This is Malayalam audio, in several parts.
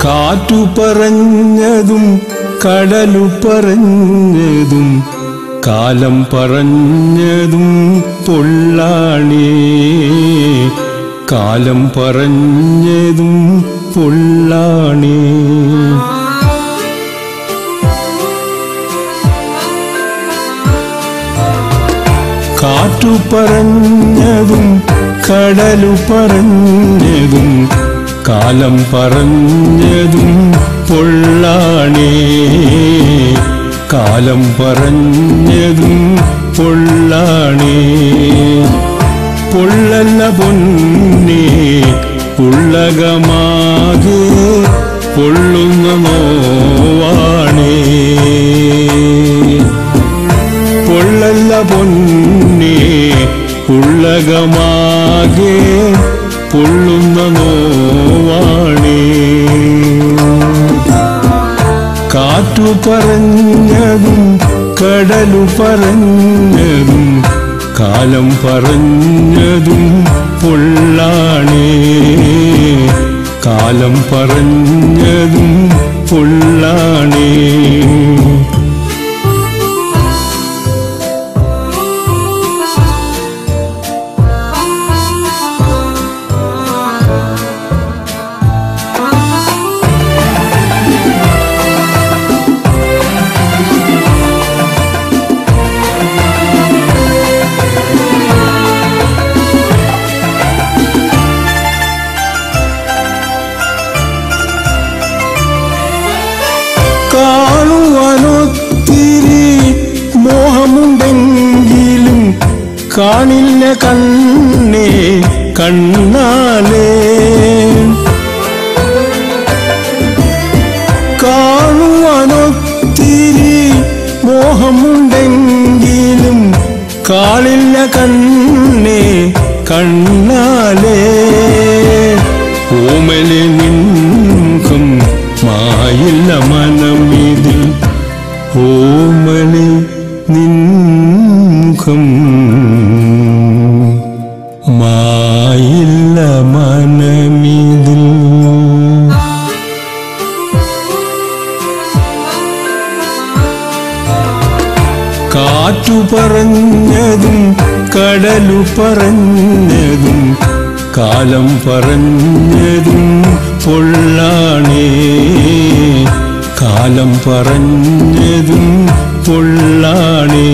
കാറ്റു പറഞ്ഞതും കടലു പറഞ്ഞതും കാലം പറഞ്ഞതും പൊള്ളാണേ കാലം പറഞ്ഞതും പൊള്ളാണേ കാറ്റു പറഞ്ഞതും കടലു പറഞ്ഞതും കാലം പറഞ്ഞതും പൊള്ളാണേ കാലം പറഞ്ഞതും പൊള്ളാണേ പൊള്ളല്ല പൊന്നേ ഉള്ളകമാകെ പൊള്ളുന്ന നോവാണേ പൊള്ളല്ല പൊന്നേ ഉള്ളകമാകെ പൊള്ളുന്ന നോവാണേ കാറ്റു പറഞ്ഞതും കടലു പറഞ്ഞതും കാലം പറഞ്ഞതും പൊള്ളാണേ കാലം പറഞ്ഞതും പൊള്ളാണേ കാണുവാനൊത്തിരി മോഹമുണ്ടെങ്കിലും കാണില്ല കണ്ണേ കണ്ണാലേ കാണുവാനൊത്തിരി മോഹമുണ്ടെങ്കിലും കാളില്ല കണ്ണേ കണ്ണാലേ ഓമലെ നിൻകും മായില്ല മനമിതിൽ ഓമലെ നിൻകും മായില്ല മനമിതിൽ കാറ്റു പറഞ്ഞതും കടലു പറഞ്ഞതും കാലം പറഞ്ഞതും പൊള്ളാണേ കാലം പറഞ്ഞതും പൊള്ളാണേ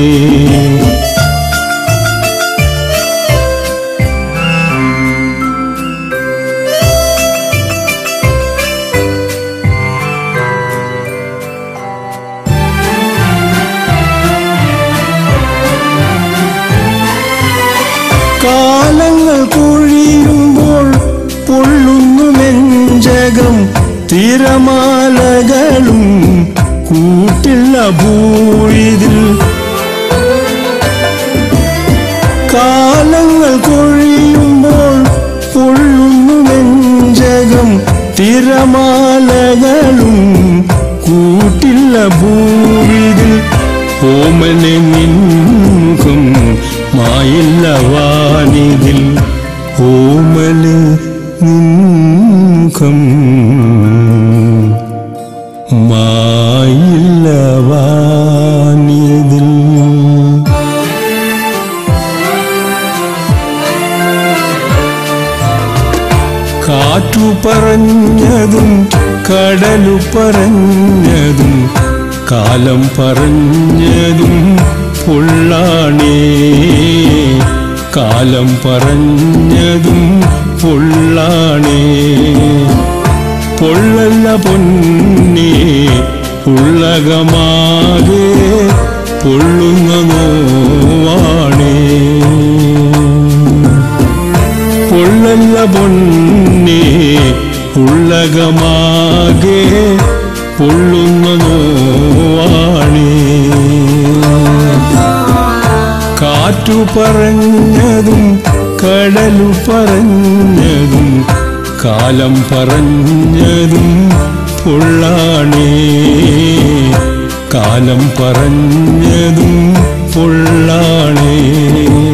കാലങ്ങൾ കൊഴിയുമ്പോൾ പൊള്ളുന്നു നെഞ്ചകം തിരമാലകളും കൂട്ടില്ല ഭൂരിതിൽ കാലങ്ങൾ കൊഴിയുമ്പോൾ പൊള്ളുന്നു നെഞ്ചകം തിരമാലകളും കൂട്ടില്ല ഭൂവിതിൽ ഓമനെ നിൻമുഖം മായില്ല വാനിതിൽ ഓമലെ നിൻമുഖം മായില്ല വാനിതിൽ കാറ്റു പറഞ്ഞതും കടലു പറഞ്ഞതും കാലം പറഞ്ഞതും പൊള്ളാണേ കാലം പറഞ്ഞതും പൊള്ളാണേ പൊള്ളല്ല പൊന്നേ ഉള്ളകമാകെ പൊള്ളുന്ന നോവാണേ പൊള്ളല്ല പൊന്നേ ഉള്ളകമാകെ പൊള്ളുന്ന നോവാണേ കാറ്റു പറഞ്ഞതും കടലു പറഞ്ഞതും കാലം പറഞ്ഞതും പൊള്ളാണേ കാലം പറഞ്ഞതും പൊള്ളാണേ